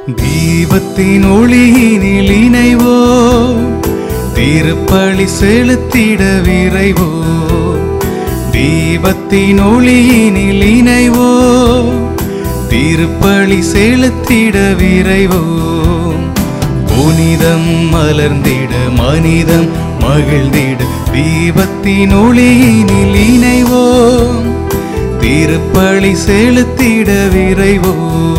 தீபத்தின் ஒளியினில் இணைவோ திருப்பலி செலுத்திட விரைவோ தீபத்தின் ஒளியினில் இணைவோ திருப்பலி செலுத்திட விரைவோ புனிதம் மலர்ந்திட மனிதம் மகிழ்ந்திட தீபத்தின் ஒளியினில் இணைவோம் திருப்பலி செலுத்திட விரைவோ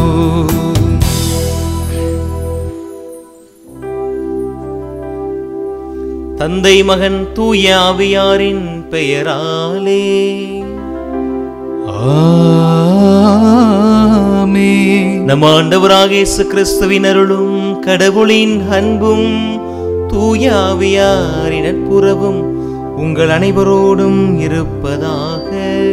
தந்தை மகன் தூய ஆவியாரின் பெயராலே ஆமே நம் ஆண்டவராக இயேசு கிறிஸ்துவின் அருளும் கடவுளின் அன்பும் தூய ஆவியாரின் நட்புறவும் உங்கள் அனைவரோடும் இருப்பதாக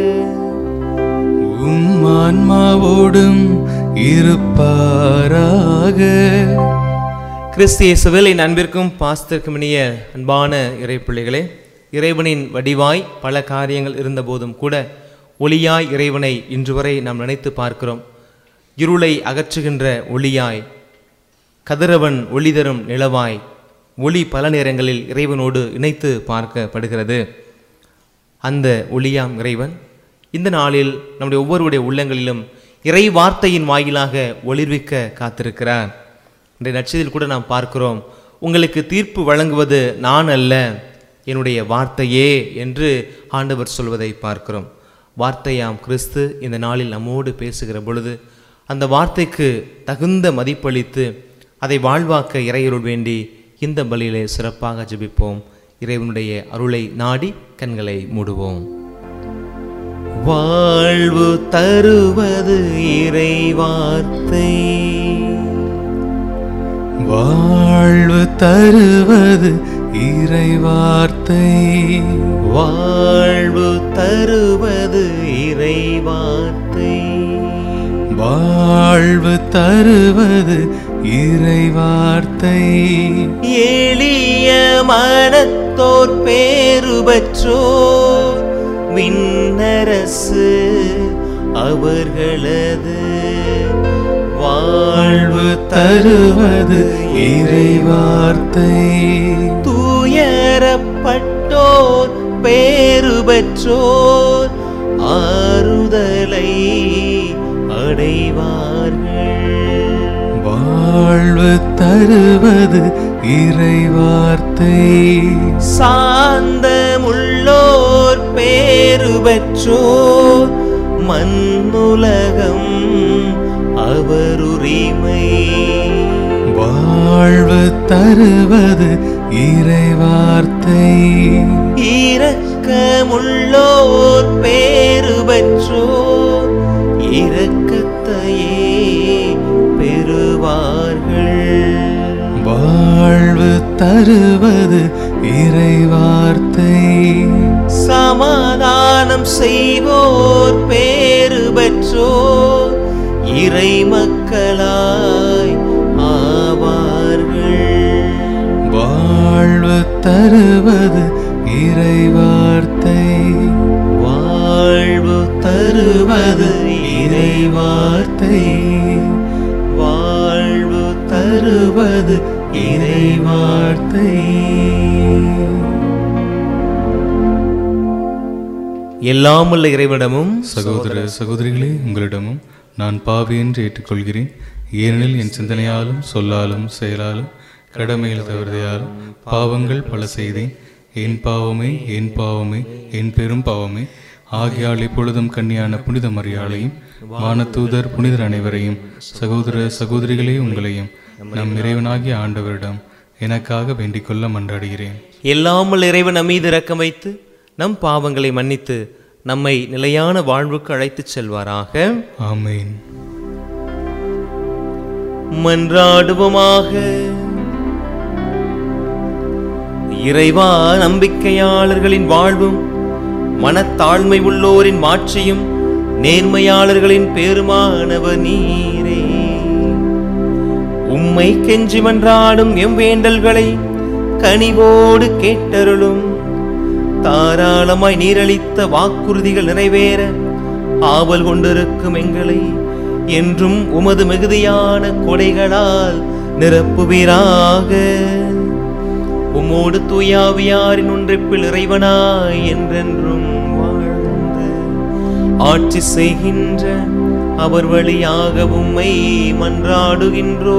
உம் ஆன்மாவோடும் இருப்பாராக கிறிஸ்து இயேசுவில் என் அன்பிற்கும் பாஸ்திற்கும் இனிய அன்பான இறைப்பிள்ளைகளே இறைவனின் வடிவாய் பல காரியங்கள் இருந்தபோதும் கூட ஒளியாய் இறைவனை இன்று வரை நாம் நினைத்து பார்க்கிறோம் இருளை அகற்றுகின்ற ஒளியாய் கதிரவன் ஒளி தரும் நிலவாய் ஒளி பல நேரங்களில் இறைவனோடு இணைத்து பார்க்கப்படுகிறது அந்த ஒளியாம் இறைவன் இந்த நாளில் நம்முடைய ஒவ்வொருடைய உள்ளங்களிலும் இறை வார்த்தையின் வாயிலாக ஒளிர்விக்க காத்திருக்கிறார் இன்றைய நட்சத்தில் கூட நாம் பார்க்கிறோம் உங்களுக்கு தீர்ப்பு வழங்குவது நான் அல்ல என்னுடைய வார்த்தையே என்று ஆண்டவர் சொல்வதை பார்க்கிறோம் வார்த்தையாம் கிறிஸ்து இந்த நாளில் நம்மோடு பேசுகிற பொழுது அந்த வார்த்தைக்கு தகுந்த மதிப்பளித்து அதை வாழ்வாக்க இறையருள் வேண்டி இந்த பலியிலே சிறப்பாக ஜெபிப்போம் இறைவனுடைய அருளை நாடி கண்களை மூடுவோம் வாழ்வு தருவது இறை வார்த்தை வாழ்வு தருவது இறை வார்த்தை வாழ்வு தருவது இறை வார்த்தை வாழ்வு தருவது இறை வார்த்தை எளிய மனத்தோர் பேரு பெற்றோர் விண்ணரசு அவர்களது வாழ்வு தருவது இறை வார்த்தை துயரப்பட்டோர் பேரு பெற்றோர் ஆறுதலை அடைவார்கள் வாழ்வு தருவது இறை வார்த்தை சாந்தமுள்ளோர் பேரு பெற்றோர் மண்ணுலகம் அவருரிமை வாழ்வு தருவது இறை வார்த்தை இரக்கமுள்ளோர் பேரு பெற்றோர் இரக்கத்தையே பெறுவார்கள் வாழ்வு தருவது இறை வார்த்தை சமாதானம் செய்வோர் பேரு பெற்றோர் இறை மக்களாய் ஆவார்கள் வாழ்வு தருவது இறை வார்த்தை வாழ்வு தருவது இறை வார்த்தை வாழ்வு தருவது இறை வார்த்தை எல்லாமுள்ள இறைவனிடமும் சகோதர சகோதரிகளே உங்களிடமும் நான் பாவி என்று ஏற்றுக்கொள்கிறேன் ஏனெனில் என் சிந்தனையாலும் சொல்லாலும் செயலாலும் கடமையில் தவறுதையாலும் பாவங்கள் பல செய்தேன் என் பாவமே என் பாவமே என் பெரும் பாவமே ஆகியால் இப்பொழுதும் கன்னியான புனித மரியாளையும் வானதூதர் புனிதர் அனைவரையும் சகோதர சகோதரிகளே உங்களையும் நம் இறைவனாகிய ஆண்டவரிடம் எனக்காக வேண்டிக் கொள்ள மன்றாடுகிறேன் எல்லாமுள்ள இறைவன் நம் மீது இரக்கம் வைத்து நம் பாவங்களை மன்னித்து நம்மை நிலையான வாழ்வுக்கு அழைத்துச் செல்வாராக ஆமென் மன்றாடுவோமாக இறைவா நம்பிக்கையாளர்களின் வாழ்வும் மனத்தாழ்மை உள்ளோரின் மாட்சியும் நேர்மையாளர்களின் பேருமானவர் நீரே உம்மை கெஞ்சி மன்றாடும் எம் வேண்டல்களை கனிவோடு கேட்டருளும் தாராளமாய் நீரளித்த வாக்குறுதிகள் நிறைவேற ஆவல் கொண்டிருக்கும் எங்களை என்றும் உமது மிகுதியான கொடைகளால் நிரப்புவீராக உம்மோடு தூயாவியாரின் ஒன்றிப்பில் இறைவனாய் என்றென்றும் வாழ்ந்து ஆட்சி செய்கின்ற அவர் வழியாக உம்மை மன்றாடுகின்றோ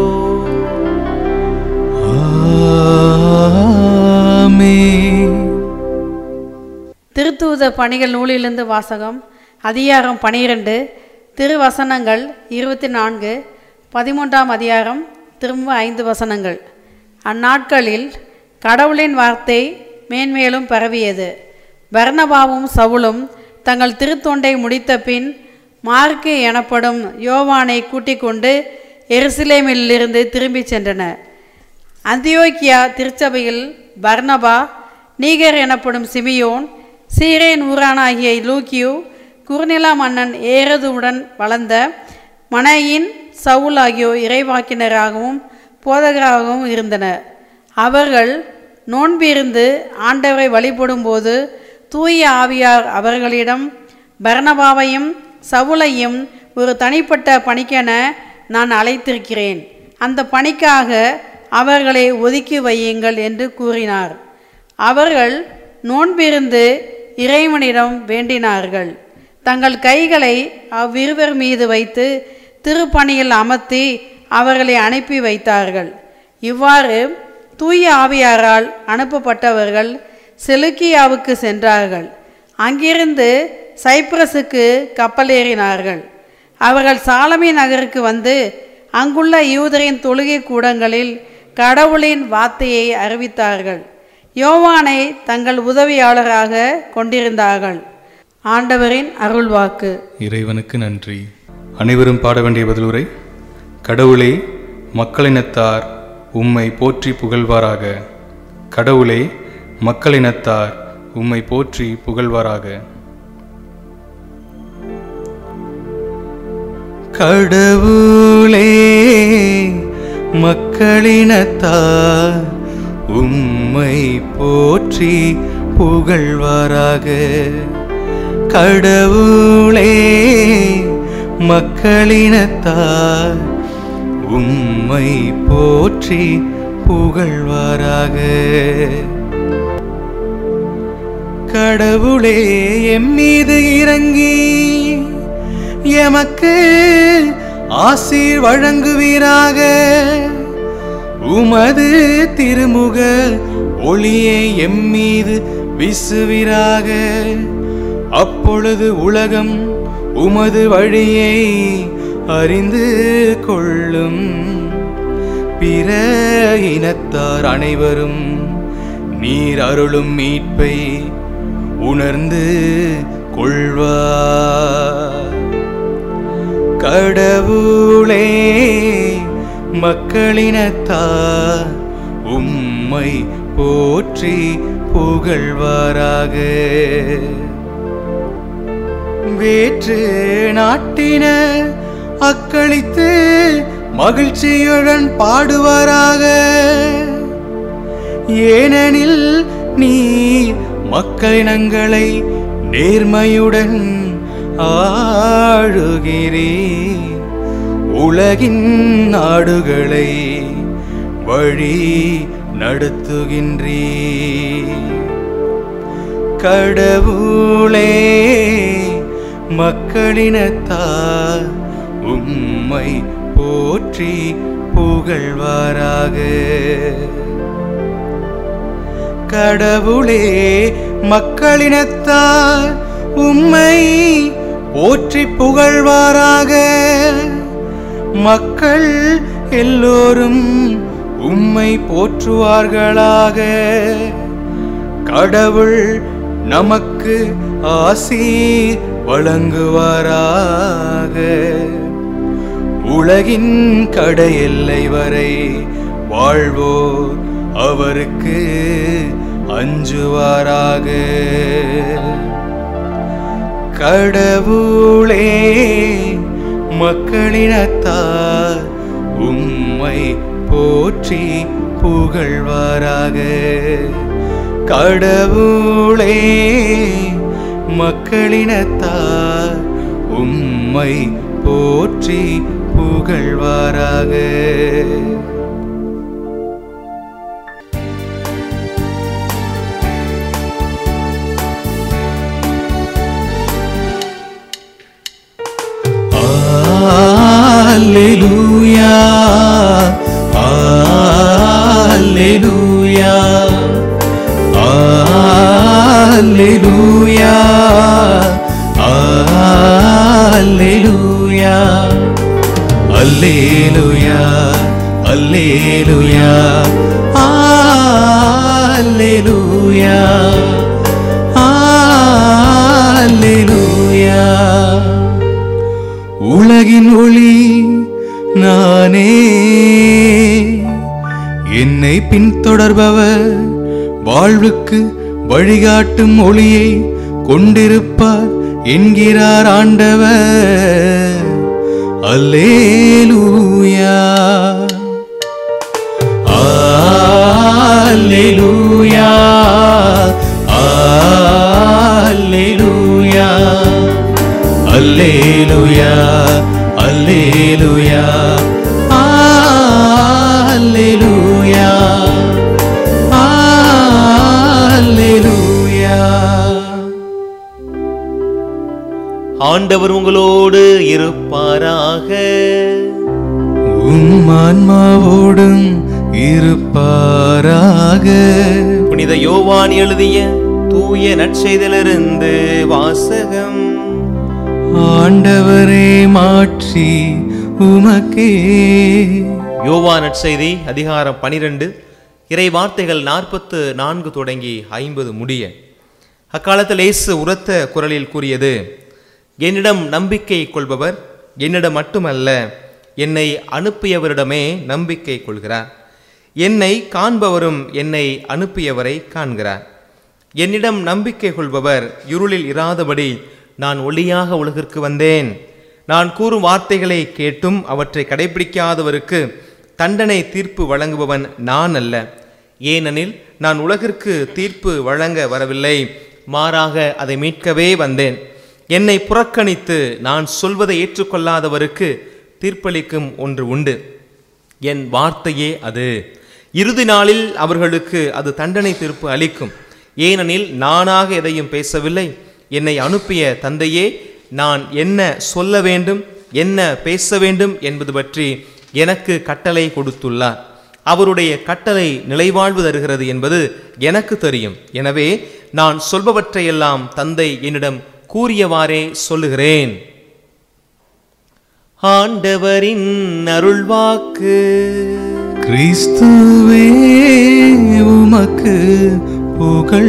ஆமென். திருத்தூத பணிகள் நூலிலிருந்து வாசகம் அதிகாரம் பனிரெண்டு திருவசனங்கள் இருபத்தி நான்கு பதிமூன்றாம் அதிகாரம் திரும்ப ஐந்து வசனங்கள் அந்நாட்களில் கடவுளின் வார்த்தை மேன்மேலும் பரவியது பர்னபாவும் சவுலும் தங்கள் திருத்தொண்டை முடித்த பின் மார்க்கு எனப்படும் யோவானை கூட்டிக் கொண்டு எருசலேமிலிருந்து திரும்பிச் சென்றனர் அந்தியோக்கியா திருச்சபையில் பர்னபா நீகர் எனப்படும் சிமியோன் சீரேன் ஊரானாகிய லூக்கியு குறுநிலா மன்னன் ஏரதுவுடன் வளர்ந்த மனையின் சவுல் ஆகியோர் இறைவாக்கினராகவும் போதகராகவும் இருந்தனர் அவர்கள் நோன்பிருந்து ஆண்டவரை வழிபடும்போது தூய ஆவியார் அவர்களிடம் பர்னபாவையும் சவுலையும் ஒரு தனிப்பட்ட பணிக்கென நான் அழைத்திருக்கிறேன் அந்த பணிக்காக அவர்களை ஒதுக்கி வையுங்கள் என்று கூறினார் அவர்கள் நோன்பிருந்து இறைவனிடம் வேண்டினார்கள் தங்கள் கைகளை அவ்விருவர் மீது வைத்து திருப்பணியில் அமர்த்தி அவர்களை அனுப்பி வைத்தார்கள் இவ்வாறு தூய ஆவியாரால் அனுப்பப்பட்டவர்கள் செலுக்கியாவுக்கு சென்றார்கள் அங்கிருந்து சைப்ரஸுக்கு கப்பலேறினார்கள் அவர்கள் சாலமி நகருக்கு வந்து அங்குள்ள யூதரின் தொழுகை கூடங்களில் கடவுளின் வார்த்தையை அறிவித்தார்கள் யோவானை தங்கள் உதவியாளராக கொண்டிருந்தார்கள் ஆண்டவரின் அருள்வாக்கு இறைவனுக்கு நன்றி அனைவரும் பாட வேண்டிய பதிலுரை கடவுளே மக்களினத்தார் உம்மை போற்றி புகழ்வாராக கடவுளே மக்களினத்தார் உம்மை போற்றி புகழ்வாராக கடவுளே மக்களினத்தார் உம்மை போற்றி புகழ்வாராக கடவுளே மக்களினத்தார் உம்மை போற்றி புகழ்வாராக கடவுளே எம் மீது இறங்கி எமக்கு ஆசீர் வழங்குவீராக உமது திருமுக ஒளியை எம் மீது வீசுவீராக அப்பொழுது உலகம் உமது வழியை அறிந்து கொள்ளும் பிற இனத்தார் அனைவரும் நீர் அருளும் மீட்பை உணர்ந்து கொள்வார் கடவுளே மக்களினத்தார் உம்மை போற்றி புகழ்வாராக வேற்று நாட்டினர் அக்களித்து மகிழ்ச்சியுடன் பாடுவாராக ஏனெனில் நீ மக்களினங்களை நேர்மையுடன் ஆளுகிறீ உலகின் நாடுகளை வழி நடத்துகின்றீ கடவுளே மக்களினத்தார் உம்மை போற்றி புகழ்வாராக கடவுளே மக்களினத்தார் உம்மை போற்றி புகழ்வாராக மக்கள் எல்லோரும் உம்மை போற்றுவார்களாக கடவுள் நமக்கு ஆசீர் வழங்குவாராக உலகின் கடையெல்லை வரை வாழ்வோர் அவருக்கு அஞ்சுவாராக கடவுளே மக்களினத்தார் உம்மை போற்றி புகழ்வாராக கடவுளே மக்களினத்தார் உம்மை போற்றி புகழ்வாராக Alleluia. Alleluia. Alleluia. Alleluia. Alleluia. Alleluia. Alleluia. Alleluia. உலகின் ஒளி நானே என்னை பின்தொடர்பவர் வாழ்வுக்கு வழிகாட்டும் ஒளியை கொண்டிருப்பார் என்கிறார் ஆண்டவர் அல்லேலூயா அல்லேலூயா அல்லேலூயா அல்லேலூயா அல்லேலூயா அல்லேலூயா அல்லேலூயா ஆண்டவர் உங்களோடு இருப்பாராக உம் ஆன்மாவோடும் இருப்பாராக புனித யோவான் எழுதிய தூய நற்செய்திலிருந்து வாசகம் ஆண்டவரே மாற்றி உமக்கே யோவா நற்செய்தி அதிகாரம் பனிரெண்டு இறை வார்த்தைகள் நாற்பத்து நான்கு தொடங்கி ஐம்பது முடிய அக்காலத்தில் இயேசு உரத்த குரலில் கூறியது என்னிடம் நம்பிக்கை கொள்பவர் என்னிடம் மட்டுமல்ல என்னை அனுப்பியவரிடமே நம்பிக்கை கொள்கிறார் என்னை காண்பவரும் என்னை அனுப்பியவரை காண்கிறார் என்னிடம் நம்பிக்கை கொள்பவர் இருளில் இராதபடி நான் ஒளியாக உலகிற்கு வந்தேன் நான் கூறும் வார்த்தைகளை கேட்டும் அவற்றை கடைபிடிக்காதவருக்கு தண்டனை தீர்ப்பு வழங்குபவன் நான் அல்ல ஏனெனில் நான் உலகிற்கு தீர்ப்பு வழங்க வரவில்லை மாறாக அதை மீட்கவே வந்தேன் என்னை புறக்கணித்து நான் சொல்வதை ஏற்றுக்கொள்ளாதவருக்கு தீர்ப்பளிக்கும் ஒன்று உண்டு என் வார்த்தையே அது இறுதி நாளில் அவர்களுக்கு அது தண்டனை தீர்ப்பு அளிக்கும் ஏனெனில் நானாக எதையும் பேசவில்லை என்னை அனுப்பிய தந்தையே நான் என்ன சொல்ல வேண்டும் என்ன பேச வேண்டும் என்பது பற்றி எனக்கு கட்டளை கொடுத்துள்ளார் அவருடைய கட்டளை நிலைவாழ்வு தருகிறது என்பது எனக்கு தெரியும் எனவே நான் சொல்பவற்றையெல்லாம் தந்தை என்னிடம் கூறியவாறே சொல்லுகிறேன் ஆண்டவரின் அருள்வாக்கு கிறிஸ்துவே உமக்கு புகழ்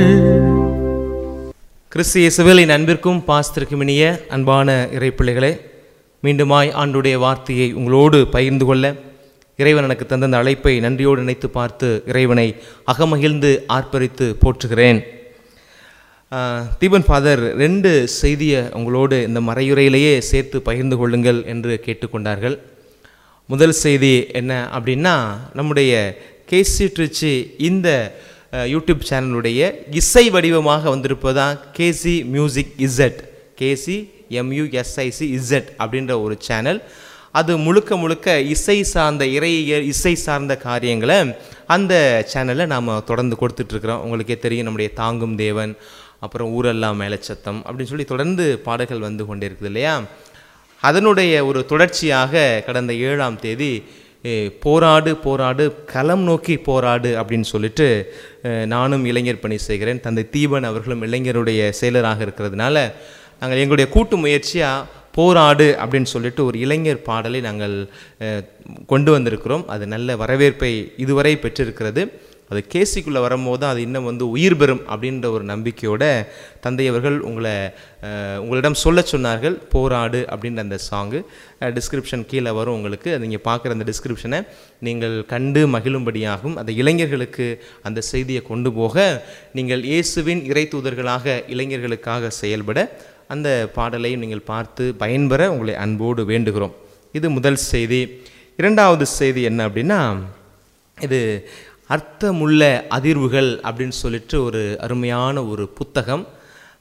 கிறிஸ்து இயேசுவில் என் அன்பிற்கும் பாஸ்திற்கும் இனிய அன்பான இறைப்பிள்ளைகளே மீண்டுமாய் ஆண்டுடைய வார்த்தையை உங்களோடு பகிர்ந்து கொள்ள இறைவன் எனக்கு தந்த அந்த அழைப்பை நன்றியோடு நினைத்து பார்த்து இறைவனை அகமகிழ்ந்து ஆர்ப்பரித்து போற்றுகிறேன் ஆஹ், தீபன் ஃபாதர் ரெண்டு செய்தியை உங்களோடு இந்த மறையுறையிலேயே சேர்த்து பகிர்ந்து கொள்ளுங்கள் என்று கேட்டுக்கொண்டார்கள் முதல் செய்தி என்ன அப்படின்னா நம்முடைய கேசி ட்ரிச்சி இந்த அஹ், யூடியூப் சேனலுடைய இசை வடிவமாக வந்திருப்பதா KC music Z KC M U S I C Z அப்படின்ற ஒரு சேனல் அது முழுக்க முழுக்க இசை சார்ந்த இறையியல் இசை சார்ந்த காரியங்களை அந்த சேனலை நாம் தொடர்ந்து கொடுத்துட்ருக்குறோம் உங்களுக்கே தெரியும் நம்முடைய தாங்கும் தேவன் அப்புறம் ஊரெல்லாம் மேலச்சத்தம் அப்படின்னு சொல்லி தொடர்ந்து பாடல்கள் வந்து கொண்டே இருக்குது இல்லையா அதனுடைய ஒரு தொடர்ச்சியாக கடந்த ஏழாம் தேதி eh, போராடு போராடு களம் நோக்கி போராடு அப்படின்னு சொல்லிட்டு eh, நானும் இளைஞர் பணி செய்கிறேன் தந்தை தீபன் அவர்களும் இளைஞருடைய செயலராக இருக்கிறதுனால நாங்கள் எங்களுடைய கூட்டு முயற்சியாக போராடு அப்படின்னு சொல்லிட்டு ஒரு இளைஞர் பாடலை நாங்கள் eh, கொண்டு வந்திருக்கிறோம் அது நல்ல வரவேற்பை இதுவரை பெற்றிருக்கிறது அது கேசிக்குள்ளே வரும்போது தான் அது இன்னும் வந்து உயிர் பெறும் அப்படின்ற ஒரு நம்பிக்கையோட தந்தை அவர்கள் உங்களை அஹ், உங்களிடம் சொல்ல சொன்னார்கள் போராடு அப்படின்ற அந்த சாங்கு டிஸ்கிரிப்ஷன் கீழே வரும் உங்களுக்கு அது நீங்கள் பார்க்குற அந்த டிஸ்கிரிப்ஷனை நீங்கள் கண்டு மகிழும்படியாகும் அந்த இளைஞர்களுக்கு அந்த செய்தியை கொண்டு போக நீங்கள் இயேசுவின் இறை தூதர்களாக இளைஞர்களுக்காக செயல்பட அந்த பாடலையும் நீங்கள் பார்த்து பயன்பெற உங்களை அன்போடு வேண்டுகிறோம் இது முதல் செய்தி இரண்டாவது செய்தி என்ன அப்படின்னா இது அர்த்தமுள்ள அதிர்வுகள் அப்படின்னு சொல்லிட்டு ஒரு அருமையான ஒரு புத்தகம்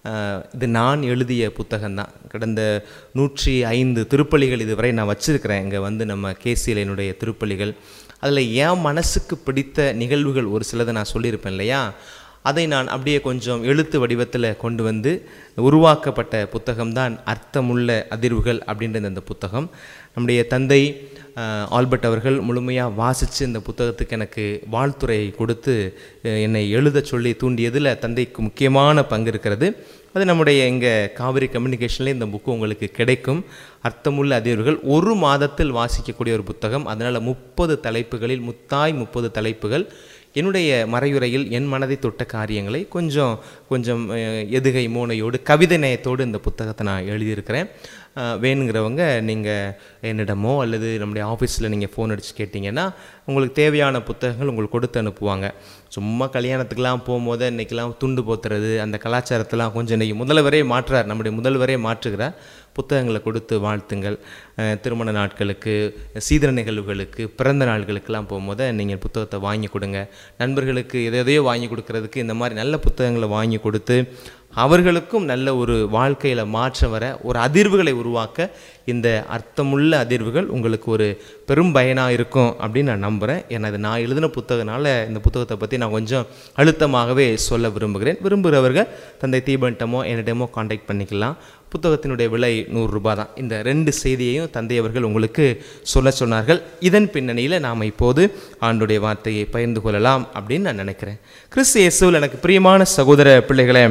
அஹ், இது நான் எழுதிய புத்தகம்தான் கடந்த நூற்றி ஐந்து திருப்பலிகள் இதுவரை நான் வச்சிருக்கிறேன் இங்கே வந்து நம்ம கேசியில் என்னுடைய திருப்பலிகள் அதில் என் மனசுக்கு பிடித்த நிகழ்வுகள் ஒரு சிலதை நான் சொல்லியிருப்பேன் இல்லையா அதை நான் அப்படியே கொஞ்சம் எழுத்து வடிவத்தில் கொண்டு வந்து உருவாக்கப்பட்ட புத்தகம்தான் அர்த்தமுள்ள அதிர்வுகள் அப்படின்ற இந்த புத்தகம் நம்முடைய தந்தை அஹ், ஆல்பர்ட் அவர்கள் முழுமையாக வாசித்து இந்த புத்தகத்துக்கு எனக்கு வாழ்த்துறையை கொடுத்து அஹ், என்னை எழுத சொல்லி தூண்டியதில் தந்தைக்கு முக்கியமான பங்கு இருக்கிறது அது நம்முடைய இங்கே காவிரி கம்யூனிகேஷன்லேயே இந்த புக்கு உங்களுக்கு கிடைக்கும் அர்த்தமுள்ள அதிர்வுகள் ஒரு மாதத்தில் வாசிக்கக்கூடிய ஒரு புத்தகம் அதனால் முப்பது தலைப்புகளில் முத்தாய் முப்பது தலைப்புகள் என்னுடைய மறையுறையில் என் மனதை தொட்ட காரியங்களை கொஞ்சம் கொஞ்சம் அஹ், எதுகை மோனையோடு கவிதை நயத்தோடு இந்த புத்தகத்தை நான் எழுதியிருக்கிறேன் அஹ், வேணுங்கிறவங்க நீங்கள் என்னிடமோ அல்லது நம்முடைய ஆஃபீஸில் நீங்கள் ஃபோன் அடித்து கேட்டிங்கன்னா உங்களுக்கு தேவையான புத்தகங்கள் உங்களுக்கு கொடுத்து அனுப்புவாங்க சும்மா கல்யாணத்துக்கெலாம் போகும்போது இன்றைக்கெல்லாம் துண்டு போத்துறது அந்த கலாச்சாரத்தெல்லாம் கொஞ்சம் இன்றைக்கி முதல்வரே மாற்றுறார் நம்முடைய முதல்வரே மாற்றுகிறார் புத்தகங்களை கொடுத்து வாழ்த்துங்கள் அஹ், திருமண நாட்களுக்கு சீதன நிகழ்வுகளுக்கு பிறந்த நாள்களுக்கெல்லாம் போகும்போது நீங்கள் புத்தகத்தை வாங்கி கொடுங்க நண்பர்களுக்கு எதை எதையோ வாங்கி கொடுக்கறதுக்கு இந்த மாதிரி நல்ல புத்தகங்களை வாங்கி கொடுத்து அவர்களுக்கும் நல்ல ஒரு வாழ்க்கையில் மாற்றம் வர ஒரு அதிர்வுகளை உருவாக்க இந்த அர்த்தமுள்ள அதிர்வுகள் உங்களுக்கு ஒரு பெரும் பயனாக இருக்கும் அப்படின்னு நான் நம்புகிறேன் ஏன்னா இது நான் எழுதின புத்தகனால இந்த புத்தகத்தை பற்றி நான் கொஞ்சம் அழுத்தமாகவே சொல்ல விரும்புகிறேன் விரும்புகிறவர்கள் தந்தை தீபன்ட்டமோ என்னிடமோ காண்டாக்ட் பண்ணிக்கலாம் புத்தகத்தினுடைய விலை நூறுரூபா தான் இந்த ரெண்டு செய்தியையும் தந்தை அவர்கள் உங்களுக்கு சொல்ல சொன்னார்கள் இதன் பின்னணியில் நாம் இப்போது ஆண்டுடைய வார்த்தையை பகிர்ந்து கொள்ளலாம் அப்படின்னு நான் நினைக்கிறேன் கிறிஸ்து இயேசுவில் எனக்கு பிரியமான சகோதர பிள்ளைகளே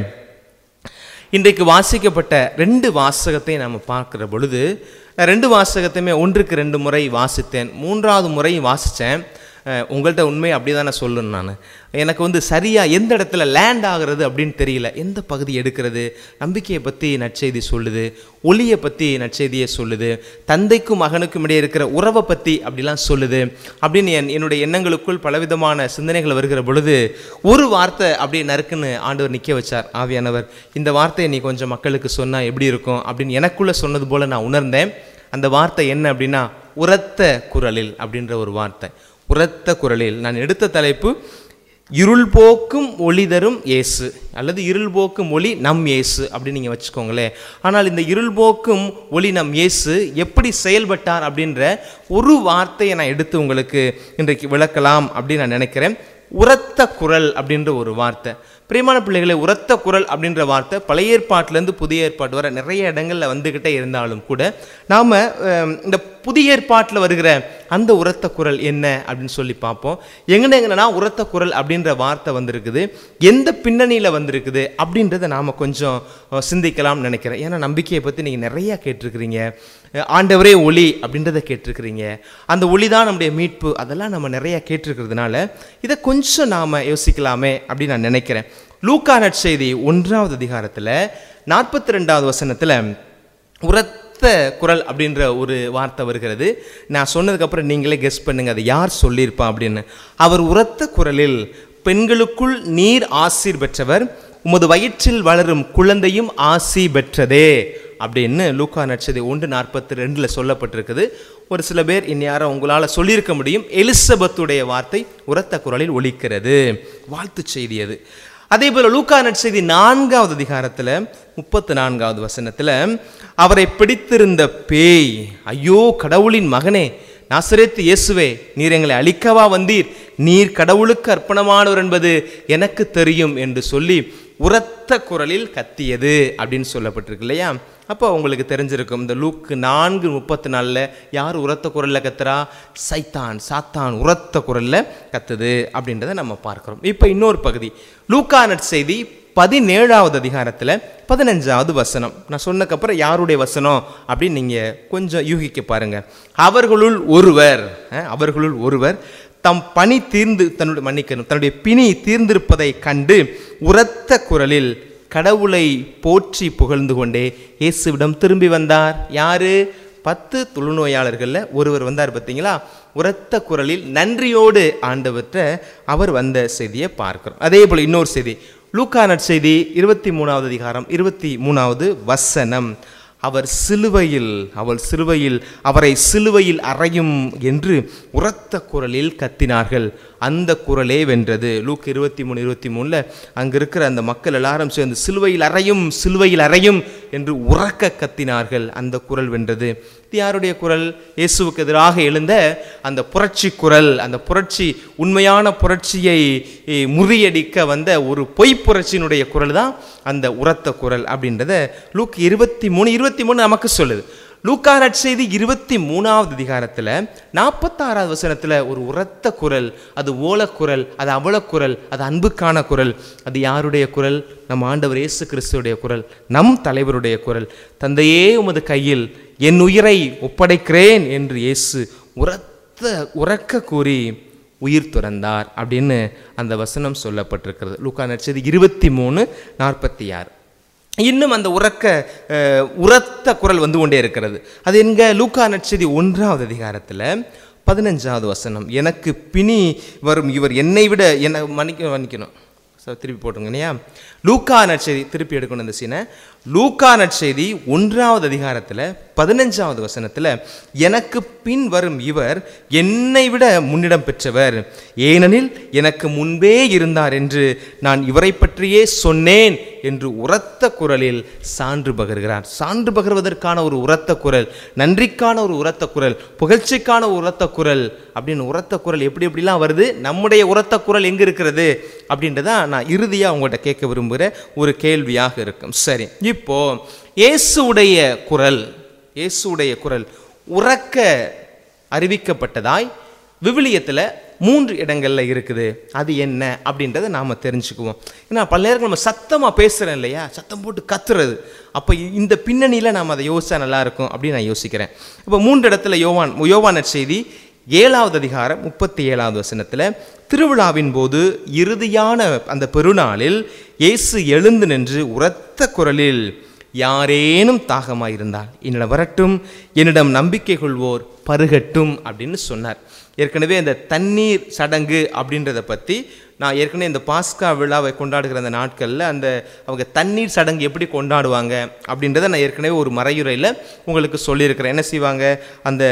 இன்றைக்கு வாசிக்கப்பட்ட ரெண்டு வாசகத்தை நாம் பார்க்குற பொழுது நான் ரெண்டு வாசகத்தையுமே ஒன்றுக்கு ரெண்டு முறை வாசித்தேன் மூன்றாவது முறை வாசித்தேன் உங்கள்கிட்ட உண்மையை அப்படி தான் நான் சொல்லணும் நான் எனக்கு வந்து சரியாக எந்த இடத்துல லேண்ட் ஆகுறது அப்படின்னு தெரியல எந்த பகுதி எடுக்கிறது நம்பிக்கையை பற்றி நற்செய்தி சொல்லுது ஒளியை பற்றி நற்செய்தியை சொல்லுது தந்தைக்கும் மகனுக்கும் இடையே இருக்கிற உறவை பற்றி அப்படிலாம் சொல்லுது அப்படின்னு என் என்னுடைய எண்ணங்களுக்குள் பலவிதமான சிந்தனைகள் வருகிற பொழுது ஒரு வார்த்தை அப்படியே நறுக்குன்னு ஆண்டவர் நிற்க வச்சார் ஆவியானவர் இந்த வார்த்தையை நீ கொஞ்சம் மக்களுக்கு சொன்னால் எப்படி இருக்கும் அப்படின்னு எனக்குள்ளே சொன்னது போல் நான் உணர்ந்தேன் அந்த வார்த்தை என்ன அப்படின்னா உரத்த குரலில் அப்படின்ற ஒரு வார்த்தை உரத்த குரலில் நான் எடுத்த தலைப்பு இருள் போக்கும் ஒளி தரும் இயேசு அல்லது இருள் போக்கும் ஒளி நம் இயேசு அப்படின்னு நீங்கள் வச்சுக்கோங்களேன் ஆனால் இந்த இருள் போக்கும் ஒளி நம் இயேசு எப்படி செயல்பட்டார் அப்படின்ற ஒரு வார்த்தையை நான் எடுத்து உங்களுக்கு இன்றைக்கு விளக்கலாம் அப்படின்னு நான் நினைக்கிறேன் உரத்த குரல் அப்படின்ற ஒரு வார்த்தை பிரியமான பிள்ளைகளை உரத்த குரல் அப்படின்ற வார்த்தை பழைய ஏற்பாட்டிலேருந்து புதிய ஏற்பாடு வர நிறைய இடங்களில் வந்துக்கிட்டே இருந்தாலும் கூட நாம் இந்த புதிய ஏற்பாட்டில் வருகிற அந்த உரத்த குரல் என்ன அப்படின்னு சொல்லி பார்ப்போம் எங்கன எங்கன்னா உரத்த குரல் அப்படின்ற வார்த்தை வந்திருக்குது எந்த பின்னணியில் வந்திருக்குது அப்படின்றத நாம் கொஞ்சம் அஹ், சிந்திக்கலாம்னு நினைக்கிறேன் ஏன்னா நம்பிக்கையை பற்றி நீங்கள் நிறையா கேட்டிருக்கிறீங்க அஹ், ஆண்டவரே ஒளி அப்படின்றத கேட்டிருக்கிறீங்க அந்த ஒளி தான் நம்முடைய மீட்பு அதெல்லாம் நம்ம நிறையா கேட்டிருக்கிறதுனால இதை கொஞ்சம் நாம் யோசிக்கலாமே அப்படின்னு நான் நினைக்கிறேன் லூக்கா நற்செய்தி ஒன்றாவது அதிகாரத்தில் நாற்பத்தி ரெண்டாவது வசனத்தில் உரத்த குரல் அப்படின்ற ஒரு வார்த்தை வருகிறது நான் சொன்னதுக்கப்புறம் நீங்களே கெஸ் பண்ணுங்க அது யார் சொல்லியிருப்பா அப்படின்னு அவர் உரத்த குரலில் பெண்களுக்குள் நீர் ஆசீர் பெற்றவர் உமது வயிற்றில் வளரும் குழந்தையும் ஆசி பெற்றதே அப்படின்னு லூக்கா நட்சதி ஒன்று நாற்பத்தி ரெண்டில் சொல்லப்பட்டிருக்குது ஒரு சில பேர் இந்நேரம் உங்களால் சொல்லியிருக்க முடியும் எலிசபெத்துடைய வார்த்தை உரத்த குரலில் ஒலிக்கிறது வாழ்த்துச் செய்தி அது அதே போல லூக்கா நற்செய்தி நான்காவது அதிகாரத்தில் முப்பத்து நான்காவது வசனத்தில் அவரை பிடித்திருந்த பேய் ஐயோ கடவுளின் மகனே நாசரேத்து இயேசுவே நீர் எங்களை அழிக்கவா வந்தீர் நீர் கடவுளுக்கு அர்ப்பணமானவர் என்பது எனக்கு தெரியும் என்று சொல்லி உரத்த குரலில் கத்தியது அப்படின்னு சொல்லப்பட்டிருக்கு இல்லையா அப்போ உங்களுக்கு தெரிஞ்சிருக்கும் இந்த லூக்கு நான்கு முப்பத்தி நாலில் யார் உரத்த குரலில் கத்துறா சைத்தான் சாத்தான் உரத்த குரலில் கத்துது அப்படின்றத நம்ம பார்க்குறோம் இப்போ இன்னொரு பகுதி லூக்கா நற்செய்தி பதினேழாவது அதிகாரத்தில் பதினஞ்சாவது வசனம் நான் சொன்னக்கப்புறம் யாருடைய வசனம் அப்படின்னு நீங்கள் கொஞ்சம் யூகிக்க பாருங்க அவர்களுள் ஒருவர் அஹ், அவர்களுள் ஒருவர் தம் பணி தீர்ந்து தன்னுடைய மன்னிக்கணும் தன்னுடைய பிணி தீர்ந்திருப்பதை கண்டு உரத்த குரலில் கடவுளை போற்றி புகழ்ந்து கொண்டே இயேசுவிடம் திரும்பி வந்தார் யாரு பத்து தொழுநோயாளர்களில் ஒருவர் வந்தார் பார்த்தீங்களா உரத்த குரலில் நன்றியோடு ஆண்டவற்ற அவர் வந்த செய்தியை பார்க்கிறோம் அதே போல் இன்னொரு செய்தி லூக்கா நற்செய்தி இருபத்தி மூணாவது அதிகாரம் இருபத்தி மூணாவது வசனம் அவர் சிலுவையில் அவள் சிலுவையில் அவரை சிலுவையில் அறையும் என்று உரத்த குரலில் கத்தினார்கள் அந்த குரலே வென்றது லூக் இருபத்தி மூணு இருபத்தி மூணில் அங்கே இருக்கிற அந்த மக்கள் எல்லாரும் சேர்ந்து சிலுவையில் அறையும் சிலுவையில் அறையும் என்று உறக்க கத்தினார்கள் அந்த குரல் வென்றது இது யாருடைய குரல் இயேசுவுக்கு எதிராக எழுந்த அந்த புரட்சி குரல் அந்த புரட்சி உண்மையான புரட்சியை eh, முறியடிக்க வந்த ஒரு பொய் புரட்சியினுடைய குரல் தான் அந்த உரத்த குரல் அப்படின்றத லூக் இருபத்தி மூணு இருபத்தி மூணு நமக்கு சொல்லுது லூக்கா நற்செய்தி இருபத்தி மூணாவது அதிகாரத்தில் நாற்பத்தாறாவது வசனத்தில் ஒரு உரத்த குரல் அது ஓலக்குரல் அது அவலக்குரல் அது அன்புக்கான குரல் அது யாருடைய குரல் நம் ஆண்டவர் இயேசு கிறிஸ்துவுடைய குரல் நம் தலைவருடைய குரல் தந்தையே உமது கையில் என் உயிரை ஒப்படைக்கிறேன் என்று இயேசு உரத்த உறக்க கூறி உயிர் துறந்தார் அப்படின்னு அந்த வசனம் சொல்லப்பட்டிருக்கிறது லூக்கா நற்செய்தி இருபத்தி மூணு நாற்பத்தி ஆறு இன்னும் அந்த உறக்க அஹ், உரத்த குரல் வந்து கொண்டே இருக்கிறது அது எங்க லூக்கா நற்செய்தி ஒன்றாவது அதிகாரத்தில் பதினஞ்சாவது வசனம் எனக்கு பிணி வரும் இவர் என்னை விட என்ன மன்னிக்க மன்னிக்கணும் So, திருப்பி போட்டுருங்க இல்லையா லூக்கா நற்செய்தி திருப்பி எடுக்கணும் இந்த சீனை லூக்கா நற்செய்தி ஒன்றாவது அதிகாரத்தில் பதினஞ்சாவது வசனத்தில் எனக்கு பின் வரும் இவர் என்னை விட முன்னிடம் பெற்றவர் ஏனெனில் எனக்கு முன்பே இருந்தார் என்று நான் இவரை பற்றியே சொன்னேன் என்று உரத்த குரலில் சான்று பகர்கிறார் சான்று பகர்வதற்கான ஒரு உரத்த குரல் நன்றிக்கான ஒரு உரத்த குரல் புகழ்ச்சிக்கான ஒரு உரத்த குரல் அப்படின்னு உரத்த குரல் எப்படி எப்படிலாம் வருது நம்முடைய உரத்த குரல் எங்கே இருக்கிறது அப்படின்றத நான் இறுதியாக உங்கள்கிட்ட கேட்க விரும்புகிற ஒரு கேள்வியாக இருக்கும் சரி இப்போ இயேசுடைய குரல் இயேசுடைய குரல் உறக்க அறிவிக்கப்பட்டதாய் விவிலியத்தில் மூன்று இடங்களில் இருக்குது அது என்ன அப்படின்றத நாம் தெரிஞ்சுக்குவோம் ஏன்னா பல நேரங்கள் நம்ம சத்தமாக பேசுகிறோம் இல்லையா சத்தம் போட்டு கத்துறது அப்போ இந்த பின்னணியில் நாம் அதை யோசிச்சா நல்லா இருக்கும் அப்படின்னு நான் யோசிக்கிறேன் இப்போ மூன்று இடத்துல யோவான் யோவான செய்தி ஏழாவது அதிகாரம் முப்பத்தி ஏழாவது வசனத்தில் திருவிழாவின் போது இறுதியான அந்த பெருநாளில் இயேசு எழுந்து நின்று உரத்த குரலில் யாரேனும் தாகமாயிருந்தால் என்னிடம் வரட்டும் என்னிடம் நம்பிக்கை கொள்வோர் பருகட்டும் அப்படின்னு சொன்னார் ஏற்கனவே இந்த தண்ணீர் சடங்கு அப்படின்றத பற்றி நான் ஏற்கனவே இந்த பாஸ்கா விழாவை கொண்டாடுகிற அந்த நாட்களில் அந்த அவங்க தண்ணீர் சடங்கு எப்படி கொண்டாடுவாங்க அப்படின்றத நான் ஏற்கனவே ஒரு மறையுறையில் உங்களுக்கு சொல்லியிருக்கிறேன் என்ன செய்வாங்க அந்த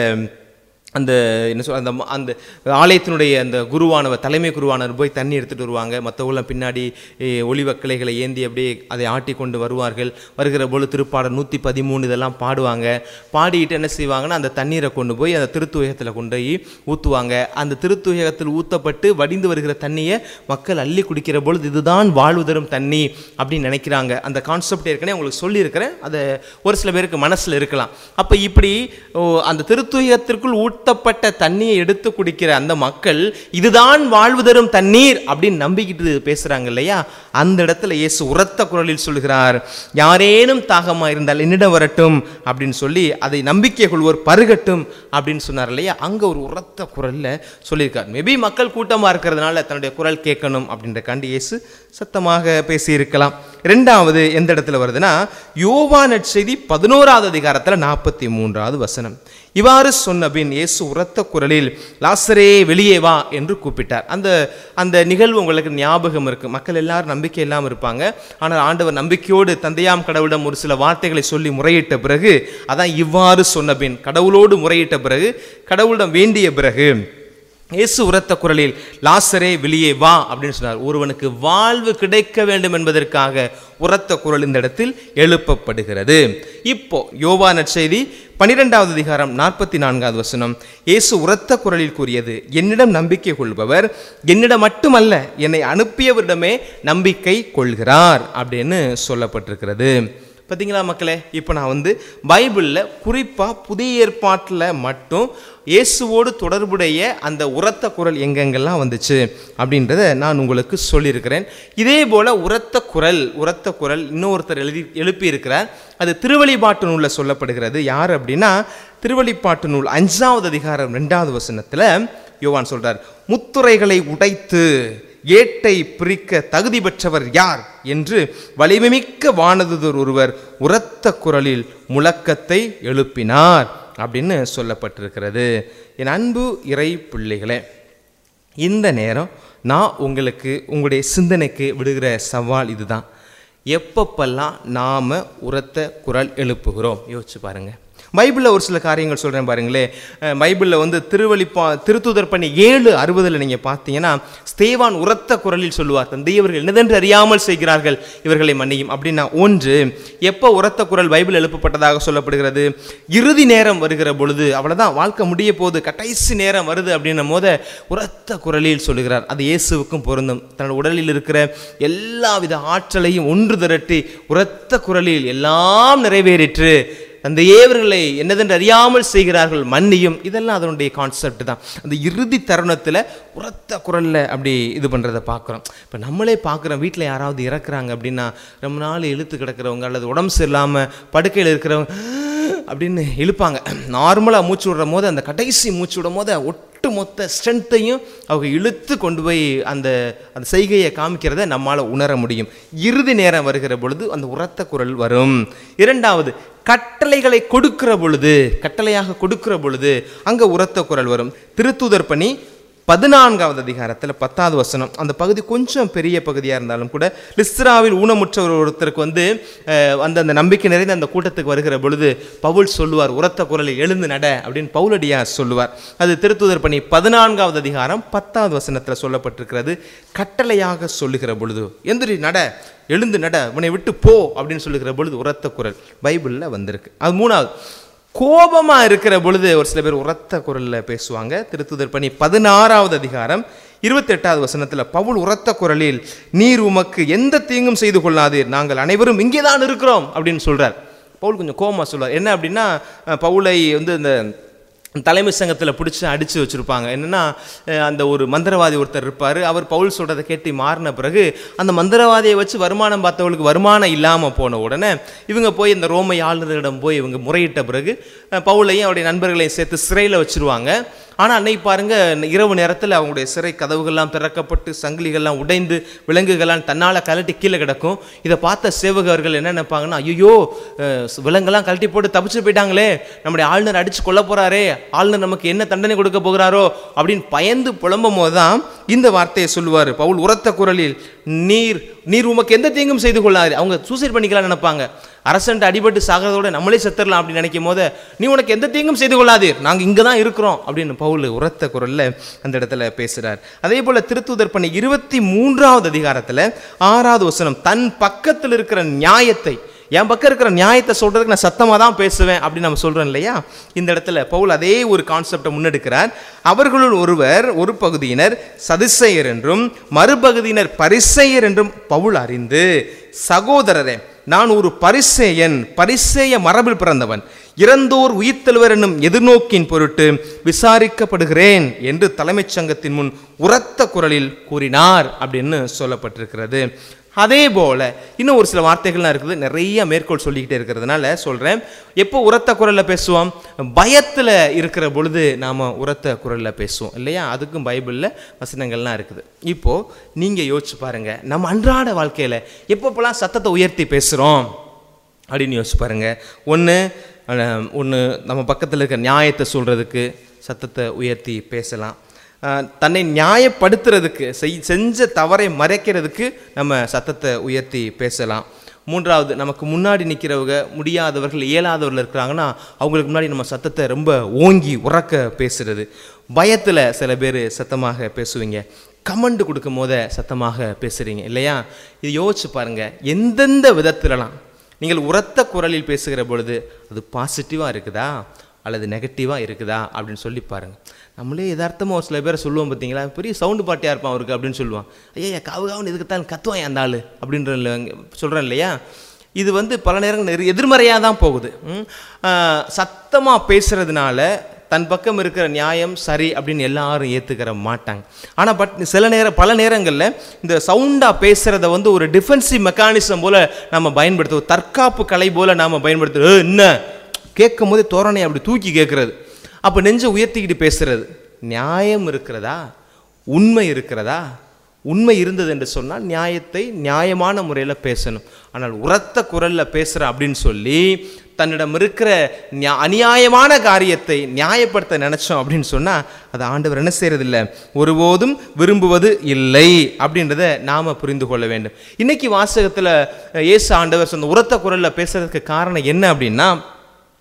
அந்த என்ன சொல் அந்த ம- அந்த ஆலயத்தினுடைய அந்த குருவானவர் தலைமை குருவானவர் போய் தண்ணி எடுத்துகிட்டு வருவாங்க மற்றவங்களாம் பின்னாடி ஏ, ஒலிவக் கிளைகளை ஏந்தி அப்படியே அதை ஆட்டி கொண்டு வருவார்கள் வருகிற போது திருப்பாடல் நூற்றி பதிமூணு இதெல்லாம் பாடுவாங்க பாடிட்டு என்ன செய்வாங்கன்னா அந்த தண்ணீரை கொண்டு போய் அந்த திருத்துயகத்தில் கொண்டு போய் ஊற்றுவாங்க அந்த திருத்துயகத்தில் ஊற்றப்பட்டு வடிந்து வருகிற தண்ணியை மக்கள் அள்ளி குடிக்கிற பொழுது இதுதான் வாழ்வு தரும் தண்ணி அப்படின்னு நினைக்கிறாங்க அந்த கான்செப்ட் ஏற்கனவே உங்களுக்கு சொல்லியிருக்கிறேன் அதை ஒரு சில பேருக்கு மனசில் இருக்கலாம் அப்போ இப்படி ஓ, அந்த திருத்துயகத்திற்குள் ஊட்டப்பட்ட தண்ணியை எடுத்து குடிக்கிற அந்த மக்கள் இதுதான் வாழ்வு தரும் தண்ணீர் அப்படின்னு நம்பிக்கிட்டு பேசுகிறாங்க இல்லையா அந்த இடத்துல இயேசு உரத்த குரலில் சொல்கிறார் யாரேனும் தாகமா இருந்தால் என்னிடம் வரட்டும் அப்படின்னு சொல்லி அதை நம்பிக்கை கொள்வோர் பருகட்டும் அப்படின்னு சொன்னார் இல்லையா அங்கே ஒரு உரத்த குரலில் சொல்லியிருக்கார் மேபி மக்கள் கூட்டமாக இருக்கிறதுனால தன்னுடைய குரல் கேட்கணும் அப்படின்ற காண்டி இயேசு சத்தமாக பேசியிருக்கலாம் ரெண்டாவது எந்த இடத்துல வருதுன்னா யோவா நற்செய்தி பதினோராவது அதிகாரத்தில் நாற்பத்தி மூன்றாவது வசனம் இவ்வாறு சொன்ன பின் இயேசு உரத்த குரலில் லாசரே வெளியே வா என்று கூப்பிட்டார் அந்த அந்த நிகழ்வு உங்களுக்கு ஞாபகம் இருக்கு மக்கள் எல்லாரும் நம்பிக்கை இல்லாமல் இருப்பாங்க ஆனால் ஆண்டவர் நம்பிக்கையோடு தந்தையாம் கடவுளிடம் ஒரு சில வார்த்தைகளை சொல்லி முறையிட்ட பிறகு அதான் இவ்வாறு சொன்ன பின் கடவுளோடு முறையிட்ட பிறகு கடவுளிடம் வேண்டிய பிறகு இயேசு உரத்த குரலில் லாசரே வெளியே வா அப்படின்னு சொன்னார் ஒருவனுக்கு வாழ்வு கிடைக்க வேண்டும் என்பதற்காக உரத்த குரல் இந்த இடத்தில் எழுப்பப்படுகிறது இப்போ யோவா நற்செய்தி பனிரெண்டாவது அதிகாரம் நாற்பத்தி நான்காவது வசனம் இயேசு உரத்த குரலில் கூறியது என்னிடம் நம்பிக்கை கொள்பவர் என்னிடம் மட்டுமல்ல என்னை அனுப்பியவரிடமே நம்பிக்கை கொள்கிறார் அப்படின்னு சொல்லப்பட்டிருக்கிறது பார்த்தீங்களா மக்களே இப்போ நான் வந்து பைபிளில் குறிப்பாக புதிய ஏற்பாட்டில் மட்டும் இயேசுவோடு தொடர்புடைய அந்த உரத்த குரல் எங்கெங்கெல்லாம் வந்துச்சு அப்படின்றத நான் உங்களுக்கு சொல்லியிருக்கிறேன் இதே போல் உரத்த குரல் உரத்த குரல் இன்னொருத்தர் எழுதி எழுப்பியிருக்கிறார் அது திருவழிபாட்டு நூலில் சொல்லப்படுகிறது யார் அப்படின்னா திருவழிப்பாட்டு நூல் அஞ்சாவது அதிகாரம் ரெண்டாவது வசனத்தில் யோவான் சொல்றார் முத்துரைகளை உடைத்து ஏட்டை பிரிக்க தகுதி பெற்றவர் யார் என்று வலிமைமிக்க வானதுதர் ஒருவர் உரத்த குரலில் முழக்கத்தை எழுப்பினார் அப்படின்னு சொல்லப்பட்டிருக்கிறது என் அன்பு இறை பிள்ளைகளே இந்த நேரம் நான் உங்களுக்கு உங்களுடைய சிந்தனைக்கு விடுகிற சவால் இதுதான் எப்பப்பெல்லாம் நாம் உரத்த குரல் எழுப்புகிறோம் யோசிச்சு பாருங்க பைபிளில் ஒரு சில காரியங்கள் சொல்கிறேன் பாருங்களே அஹ் பைபிளில் வந்து திருவழிப்பா திருத்துதர் பண்ணி ஏழு அறுபதில் நீங்கள் பார்த்தீங்கன்னா ஸ்தேவான் உரத்த குரலில் சொல்லுவார் தந்தை இவர்கள் என்னதென்று அறியாமல் செய்கிறார்கள் இவர்களை மன்னியும் அப்படின்னா ஒன்று எப்போ உரத்த குரல் பைபிள் எழுப்பப்பட்டதாக சொல்லப்படுகிறது இறுதி நேரம் வருகிற பொழுது அவ்வளோதான் வாழ்க்கை முடிய போது கடைசி நேரம் வருது அப்படின்னும் போத உரத்த குரலில் சொல்லுகிறார் அது இயேசுவுக்கும் பொருந்தும் தன்னோட உடலில் இருக்கிற எல்லாவித ஆற்றலையும் ஒன்று திரட்டி உரத்த குரலில் எல்லாம் நிறைவேறிற்று அந்த ஏவர்களை என்னதென்று அறியாமல் செய்கிறார்கள் மன்னியும் இதெல்லாம் அதனுடைய கான்செப்ட் தான் அந்த இறுதி தருணத்தில் உரத்த குரலில் அப்படி இது பண்ணுறதை பார்க்குறோம் இப்போ நம்மளே பார்க்குறோம் வீட்டில் யாராவது இறக்குறாங்க அப்படின்னா ரொம்ப நாள் இழுத்து கிடக்கிறவங்க அல்லது உடம்பு சரியில்லாமல் படுக்கையில் இருக்கிறவங்க அப்படின்னு இழுப்பாங்க நார்மலாக மூச்சு விடுற போது அந்த கடைசி மூச்சு விடும் போது ஒட்டு மொத்த ஸ்ட்ரென்த்தையும் அவங்க இழுத்து கொண்டு போய் அந்த அந்த செய்கையை காமிக்கிறத நம்மால் உணர முடியும் இறுதி நேரம் வருகிற பொழுது அந்த உரத்த குரல் வரும் இரண்டாவது கட்டளைகளை கொடுக்கிற பொழுது கட்டளையாக கொடுக்கிற பொழுது அங்கே உரத்த குரல் வரும் திருத்தூதர் பணி பதினான்காவது அதிகாரத்தில் பத்தாவது வசனம் அந்த பகுதி கொஞ்சம் பெரிய பகுதியாக இருந்தாலும் கூட லிஸ்ராவில் ஊனமுற்றவர் ஒருத்தருக்கு வந்து அஹ், அந்த அந்த நம்பிக்கை நிறைந்த அந்த கூட்டத்துக்கு வருகிற பொழுது பவுல் சொல்லுவார் உரத்த குரலில் எழுந்து நட அப்படின்னு பவுலடியார் சொல்லுவார் அது திருத்தூதர் பணி பதினான்காவது அதிகாரம் பத்தாவது வசனத்தில் சொல்லப்பட்டிருக்கிறது கட்டளையாக சொல்லுகிற பொழுது எந்திரி நட எழுந்து நட உன்னை விட்டு போ அப்படின்னு சொல்லுகிற பொழுது உரத்த குரல் பைபிளில் வந்திருக்கு அது மூணாவது கோபமா இருக்கிற பொழுது ஒரு சில பேர் உரத்த குரல்ல பேசுவாங்க திருத்துதர் பணி பதினாறாவது அதிகாரம் இருபத்தெட்டாவது வசனத்துல பவுல் உரத்த குரலில் நீர் உமக்கு எந்த தீங்கும் செய்து கொள்ளாதீர் நாங்கள் அனைவரும் இங்கே தான் இருக்கிறோம் அப்படின்னு சொல்றார் பவுல் கொஞ்சம் கோபமா சொல்றார் என்ன அப்படின்னா அஹ், பவுலை வந்து இந்த தலைமை சங்கத்தில் பிடிச்சி அடித்து வச்சுருப்பாங்க என்னென்னா அந்த ஒரு மந்திரவாதி ஒருத்தர் இருப்பார் அவர் பவுல் சொல்கிறத கேட்டு மாறின பிறகு அந்த மந்திரவாதியை வச்சு வருமானம் பார்த்தவங்களுக்கு வருமானம் இல்லாமல் போன உடனே இவங்க போய் இந்த ரோமை ஆளுநரிடம் போய் இவங்க முறையிட்ட பிறகு அஹ், பவுலையும் அவருடைய நண்பர்களையும் சேர்த்து சிறையில் வச்சுருவாங்க ஆனால் அன்னைக்கு பாருங்க இரவு நேரத்தில் அவங்களுடைய சிறை கதவுகள்லாம் திறக்கப்பட்டு சங்கிலிகள்லாம் உடைந்து விலங்குகள்லாம் தன்னால் கழட்டி கீழே கிடக்கும் இதை பார்த்த சேவகர்கள் என்ன நினைப்பாங்கன்னா ஐயோ விலங்கெல்லாம் கழட்டி போட்டு தப்பிச்சு போயிட்டாங்களே நம்முடைய ஆளுநர் அடிச்சு கொல்ல போறாரே ஆளுநர் நமக்கு என்ன தண்டனை கொடுக்க போகிறாரோ அப்படின்னு பயந்து புலம்பும் போது தான் இந்த வார்த்தையை சொல்லுவார் பவுல் உரத்த குரலில் நீர் நீர் உமக்கு எந்த தீங்கும் செய்து கொள்ளாது அவங்க சூசைட் பண்ணிக்கலாம் நினைப்பாங்க அரசன்ட்டு அடிபட்டு சாகிறதோட நம்மளே செத்துடலாம் அப்படின்னு நினைக்கும் போது நீ உனக்கு எந்த தீங்கும் செய்து கொள்ளாதீர் நாங்கள் இங்கே தான் இருக்கிறோம் அப்படின்னு பவுல் உரத்த குரல்ல அந்த இடத்துல பேசுகிறார் அதே போல் திருத்தூதர் பண்ணி இருபத்தி மூன்றாவது அதிகாரத்தில் ஆறாவது வசனம் தன் பக்கத்தில் இருக்கிற நியாயத்தை என் பக்கம் இருக்கிற நியாயத்தை சொல்றதுக்கு நான் சத்தமாக தான் பேசுவேன் அப்படின்னு நம்ம சொல்றோம் இல்லையா இந்த இடத்துல பவுல் அதே ஒரு கான்செப்டை முன்னெடுக்கிறார் அவர்களுள் ஒருவர் ஒரு பகுதியினர் சதுசெயர் என்றும் மறுபகுதியினர் பரிசெயர் என்றும் பவுல் அறிந்து சகோதரரே நான் ஒரு பரிசேயன் பரிசேய மரபில் பிறந்தவன் இறந்தோர் உயிர்த்தெழுவர் என்னும் எதிர்நோக்கின் பொருட்டு விசாரிக்கப்படுகிறேன் என்று தலைமைச் சங்கத்தின் முன் உரத்த குரலில் கூறினார் அப்படின்னு சொல்லப்பட்டிருக்கிறது அதே போல இன்னும் ஒரு சில வார்த்தைகள்லாம் இருக்குது நிறைய மேற்கோள் சொல்லிக்கிட்டே இருக்கிறதுனால சொல்கிறேன் எப்போ உரத்த குரலில் பேசுவோம் பயத்தில் இருக்கிற பொழுது நாம் உரத்த குரலில் பேசுவோம் இல்லையா அதுக்கும் பைபிளில் வசனங்கள்லாம் இருக்குது இப்போது நீங்கள் யோசிச்சு பாருங்கள் நம்ம அன்றாட வாழ்க்கையில் எப்பப்போலாம் சத்தத்தை உயர்த்தி பேசுகிறோம் அப்படின்னு யோசிச்சு பாருங்க ஒன்று ஒன்று நம்ம பக்கத்தில் இருக்க நியாயத்தை சொல்கிறதுக்கு சத்தத்தை உயர்த்தி பேசலாம் அஹ், தன்னை நியாயப்படுத்துறதுக்கு செய் செஞ்ச தவறை மறைக்கிறதுக்கு நம்ம சத்தத்தை உயர்த்தி பேசலாம் மூன்றாவது நமக்கு முன்னாடி நிற்கிறவங்க முடியாதவர்கள் இயலாதவர்கள் இருக்கிறாங்கன்னா அவங்களுக்கு முன்னாடி நம்ம சத்தத்தை ரொம்ப ஓங்கி உறக்க பேசுறது பயத்தில் சில பேர் சத்தமாக பேசுவீங்க கமெண்ட் கொடுக்கும் போத சத்தமாக பேசுகிறீங்க இல்லையா இது யோசிச்சு பாருங்க எந்தெந்த விதத்திலலாம் நீங்கள் உரத்த குரலில் பேசுகிற பொழுது அது பாசிட்டிவாக இருக்குதா அல்லது நெகட்டிவாக இருக்குதா அப்படின்னு சொல்லி பாருங்க நம்மளே யதார்த்தமாக ஒரு சில பேரை சொல்லுவோம் பார்த்தீங்களா பெரிய சவுண்டு பாட்டியாக இருப்பான் அவருக்கு அப்படின்னு சொல்லுவான் ஐயா காவு காவுன்னு இதுக்கு தான் கத்துவான் அந்த ஆள் அப்படின்ற சொல்கிறேன் இல்லையா இது வந்து பல நேரங்கள் நெரு எதிர்மறையாக தான் போகுது சத்தமாக பேசுகிறதுனால தன் பக்கம் இருக்கிற நியாயம் சரி அப்படின்னு எல்லாரும் ஏற்றுக்கிற மாட்டாங்க ஆனால் பட் சில நேரம் பல நேரங்களில் இந்த சவுண்டாக பேசுகிறத வந்து ஒரு டிஃபென்சிவ் மெக்கானிசம் போல் நம்ம பயன்படுத்துவோம் தற்காப்பு கலை போல் நாம் பயன்படுத்துகிறோம் "ஏய், என்ன கேட்கும் போதே தோரணை அப்படி தூக்கி கேட்குறது அப்போ நெஞ்சை உயர்த்திக்கிட்டு பேசுறது நியாயம் இருக்கிறதா உண்மை இருக்கிறதா உண்மை இருந்தது என்று சொன்னால் நியாயத்தை நியாயமான முறையில் பேசணும் ஆனால் உரத்த குரலில் பேசுகிற அப்படின்னு சொல்லி தன்னிடம் இருக்கிற நியா- அநியாயமான காரியத்தை நியாயப்படுத்த நினைச்சோம் அப்படின்னு சொன்னால் அதை ஆண்டவர் என்ன செய்யறதில்ல ஒருபோதும் விரும்புவது இல்லை அப்படின்றத நாம் புரிந்து கொள்ள வேண்டும் இன்னைக்கு வாசகத்தில் இயேசு ஆண்டவர் சொன்ன உரத்த குரலில் பேசுறதுக்கு காரணம் என்ன அப்படின்னா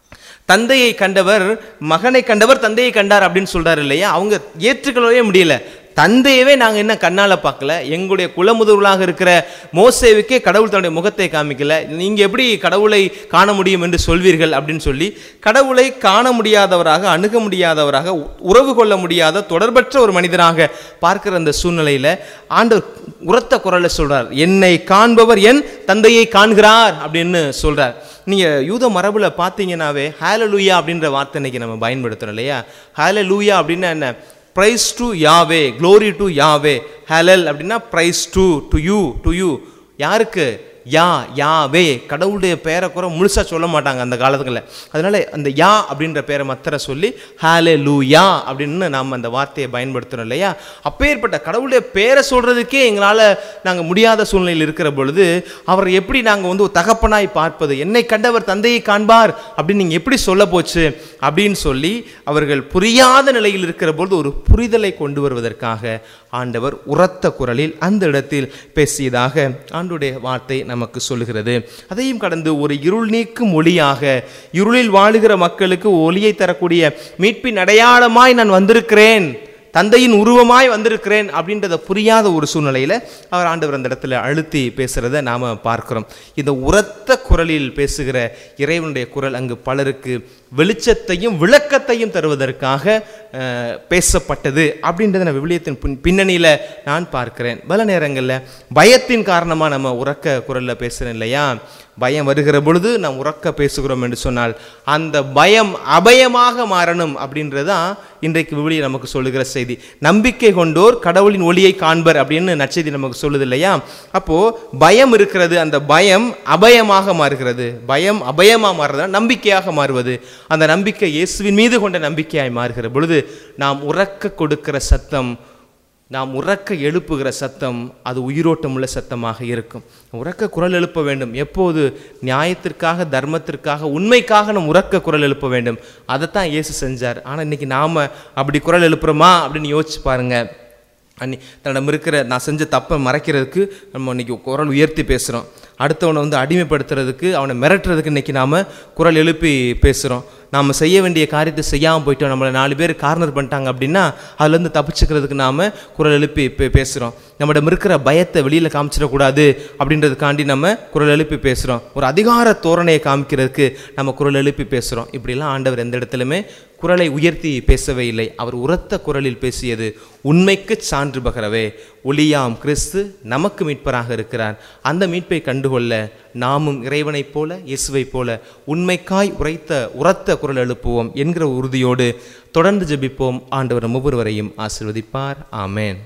தந்தையை கண்டவர் மகனை கண்டவர் தந்தையை கண்டார் அப்படின்னு சொல்றாரு இல்லையா அவங்க ஏற்றுக்கொள்ளவே முடியல தந்தையவே நாங்கள் என்ன கண்ணால் பார்க்கல எங்களுடைய குலமுதல்வர்களாக இருக்கிற மோசேவுக்கே கடவுள் தன்னுடைய முகத்தை காமிக்கல நீங்கள் எப்படி கடவுளை காண முடியும் என்று சொல்வீர்கள் அப்படின்னு சொல்லி கடவுளை காண முடியாதவராக அணுக முடியாதவராக உ- உறவு கொள்ள முடியாத தொடர்பற்ற ஒரு மனிதனாக பார்க்கிற அந்த சூழ்நிலையில் ஆண்டவர் உரத்த குரலை சொல்றார் என்னை காண்பவர் என் தந்தையை காண்கிறார் அப்படின்னு சொல்றார் நீங்கள் யூத மரபில் பார்த்தீங்கன்னாவே ஹேலலூயா அப்படின்ற வார்த்தை இன்னைக்கு நம்ம பயன்படுத்துகிறோம் இல்லையா ஹேலலூயா அப்படின்னா என்ன praise to Yahweh glory to Yahweh ஹேலல் அப்படின்னா praise to to you to you யாருக்கு யா யாவே கடவுளுடைய பேரை கூட முழுசாக சொல்ல மாட்டாங்க அந்த காலத்துக்குள்ள அதனால அந்த யா அப்படின்ற பேரை மத்திர சொல்லி ஹேலே லூ யா அப்படின்னு நாம் அந்த வார்த்தையை பயன்படுத்துகிறோம் இல்லையா அப்பேற்பட்ட கடவுளுடைய பேரை சொல்கிறதுக்கே எங்களால் நாங்கள் முடியாத சூழ்நிலையில் இருக்கிற பொழுது அவரை எப்படி நாங்கள் வந்து ஒரு தகப்பனாய் பார்ப்பது என்னை கண்டவர் தந்தையை காண்பார் அப்படின்னு நீங்கள் எப்படி சொல்ல போச்சு அப்படின்னு சொல்லி அவர்கள் புரியாத நிலையில் இருக்கிற பொழுது ஒரு புரிதலை கொண்டு வருவதற்காக ஆண்டவர் உரத்த குரலில் அந்த இடத்தில் பேசியதாக ஆண்டுடைய வார்த்தை நமக்கு சொல்லுகிறது அதையும் கடந்து ஒரு இருள் நீக்கும் ஒளியாக இருளில் வாழுகிற மக்களுக்கு ஒளியை தரக்கூடிய மீட்பின் அடையாளமாய் நான் வந்திருக்கிறேன் தந்தையின் உருவமாய் வந்திருக்கிறேன் அப்படின்றத புரியாத ஒரு சூழ்நிலையில் அவர் ஆண்டவர் அந்த இடத்துல அழுத்தி பேசுகிறத நாம் பார்க்கிறோம் இந்த உரத்த குரலில் பேசுகிற இறைவனுடைய குரல் அங்கு பலருக்கு வெளிச்சத்தையும் விளக்கத்தையும் தருவதற்காக அஹ், பேசப்பட்டது அப்படின்றத நான் விவிலியத்தின் பின் பின்னணியில் நான் பார்க்கிறேன் பல நேரங்களில் பயத்தின் காரணமாக நம்ம உறக்க குரலில் பேசுகிறேன் இல்லையா பயம் வருகிற பொழுது நாம் உறக்க பேசுகிறோம் என்று சொன்னால் அந்த பயம் அபயமாக மாறணும் அப்படின்றதான் இன்றைக்கு விவிலியம் நமக்கு சொல்லுகிற செய்தி நம்பிக்கை கொண்டோர் கடவுளின் ஒளியை காண்பர் அப்படின்னு நற்செய்தி நமக்கு சொல்லுது இல்லையா அப்போ பயம் இருக்கிறது அந்த பயம் அபயமாக மாறுகிறது பயம் அபயமாக மாறுறது நம்பிக்கையாக மாறுவது அந்த நம்பிக்கை இயேசுவின் மீது கொண்ட நம்பிக்கையாய் மாறுகிற பொழுது நாம் உறக்க கொடுக்கிற சத்தம் நாம் உறக்க எழுப்புகிற சத்தம் அது உயிரோட்டமுள்ள சத்தமாக இருக்கும் உறக்க குரல் எழுப்ப வேண்டும் எப்போது நியாயத்திற்காக தர்மத்திற்காக உண்மைக்காக நாம் உறக்க குரல் எழுப்ப வேண்டும் அதைத்தான் இயேசு செஞ்சார் ஆனால் இன்னைக்கு நாம் அப்படி குரல் எழுப்புறோமா அப்படின்னு யோசிச்சு பாருங்க அன்னி தன்னிடம் இருக்கிற நான் செஞ்ச தப்பை மறைக்கிறதுக்கு நம்ம இன்னைக்கு குரல் உயர்த்தி பேசுகிறோம் அடுத்தவனை வந்து அடிமைப்படுத்துறதுக்கு அவனை மிரட்டுறதுக்கு இன்னைக்கு நாம் குரல் எழுப்பி பேசுகிறோம் நாம் செய்ய வேண்டிய காரியத்தை செய்யாமல் போயிட்டோம் நம்மளை நாலு பேர் கார்னர் பண்ணிட்டாங்க அப்படின்னா அதுலேருந்து தப்பிச்சுக்கிறதுக்கு நாம் குரல் எழுப்பி பே பேசுகிறோம் நம்மிடம் இருக்கிற பயத்தை வெளியில் காமிச்சிடக்கூடாது அப்படின்றதுக்காண்டி நம்ம குரல் எழுப்பி பேசுகிறோம் ஒரு அதிகார தோரணையை காமிக்கிறதுக்கு நம்ம குரல் எழுப்பி பேசுகிறோம் இப்படிலாம் ஆண்டவர் எந்த இடத்துலையுமே குரலை உயர்த்தி பேசவே இல்லை அவர் உரத்த குரலில் பேசியது உண்மைக்கு சான்று பகரவே ஒளியாம் கிறிஸ்து நமக்கு மீட்பராக இருக்கிறார் அந்த மீட்பை கண்டுகொள்ள நாமும் இறைவனைப் போல இயேசுவைப் போல உண்மைக்காய் உரைத்த உரத்த குரல் எழுப்புவோம் என்கிற உறுதியோடு தொடர்ந்து ஜெபிப்போம் ஆண்டவர் நம் ஒவ்வொருவரையும் ஆசிர்வதிப்பார் ஆமென்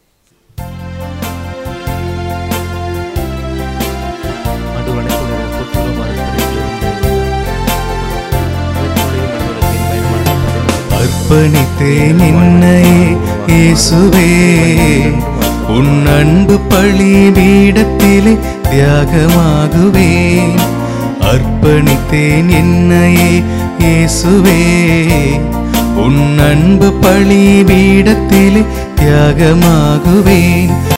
அர்ப்பணித்தேன் என்னையே இயேசுவே உன் அன்பு பழி பீடத்திலே தியாகமாகுவேன் அர்ப்பணித்தேன் என்னையே இயேசுவே உன் அன்பு பழி பீடத்திலே தியாகமாகுவேன்